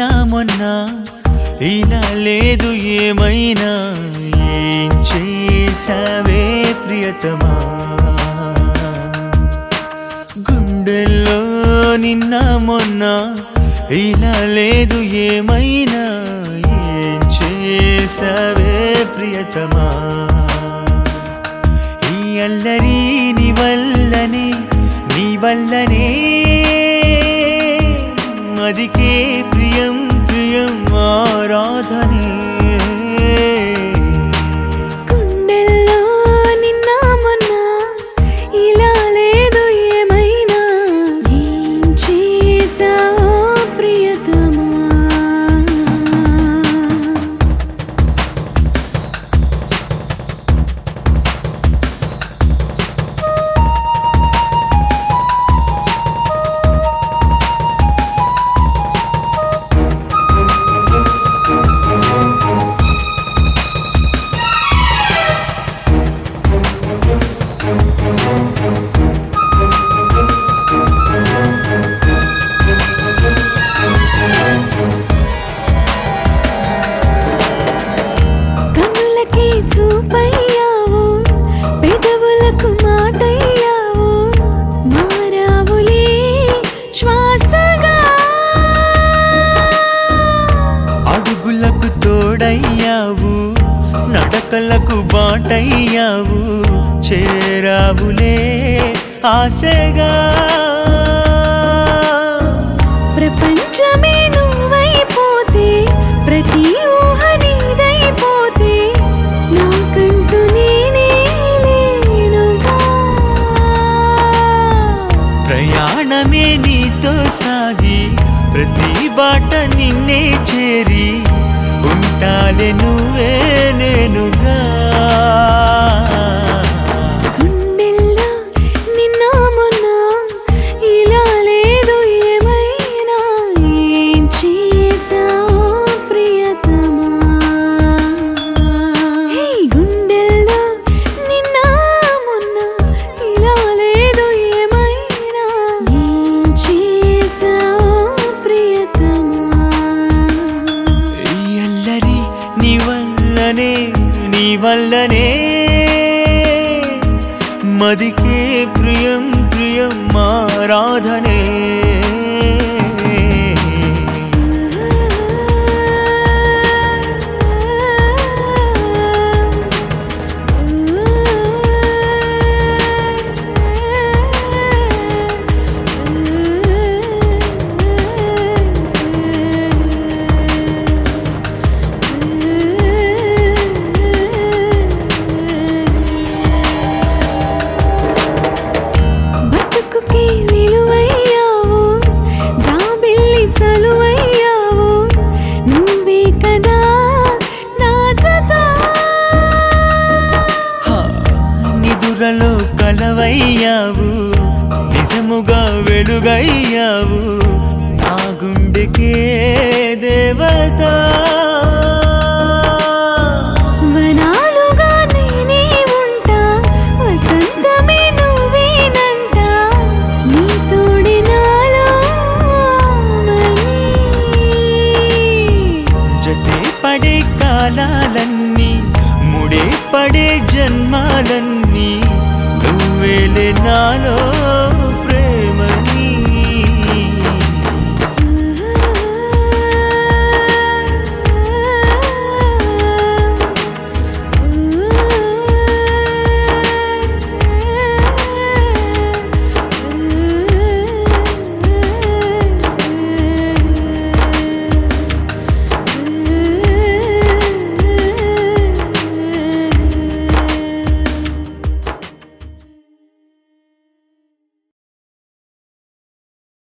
మొన్న ఇలా లేదు ఏమైనా ఏం చేసావే ప్రియతమా గుండెల్లో నిన్న మొన్న ఇలా లేదు ఏమైనా ఏం చేసావే ప్రియతమా ఈ అల్లరి నీ వల్లనే నీ వల్లనే మదికే ప్రియం ప్రియం ఆరాధనే గుండెల్లో నిన్న మొన్న ఇలా లేదు ఏమైనా ఏం చేసావో ప్రియతమా కనులకి చూపయ్యావు పెదవులకు మాటయ్యావు మారావులే శ్వాసగా అడుగులకు తోడయ్యావు నడకలకు బాటయ్యావు చేరావులే ఆశగా ప్రపంచమే నువ్వైపోతే ప్రతి ఊహ నీదైపోతే నాకంటూ నేనే లేనుగా ప్రయాణమే నీతో సాగి ప్రతి బాట నిన్నే చేరి ఉంటాలే నువ్వే నేనుగా గుండెల్లో నిన్న మొన్న ఇలా లేదు ఏమైనా ఏం చేసావో ప్రియతమా హే గుండెల్లో నిన్న మొన్న ఇలా లేదు ఏమైనా ఏం చేసావో ప్రియతమా ఈ అల్లరి నీ వల్లనే నీ వల్లనే మదికే ప్రియం ప్రియం ఆరాధనే బతుకుకి విలువయ్యావు జాబిల్లి చలువయ్యావు నువ్వే కదా నా జత హా, నిదురలో కలవయ్యావు నిజముగా వెలుగయ్యావు నా గుండెకే దేవత వనాలుగా నేనే ఉంటా వసంతమే నువ్వేనంట నీ తోడి నాలో మని. జతే పడే కాలాలన్నీ ముడే పడే జన్మాలన్నీ నువ్వేలే నాలో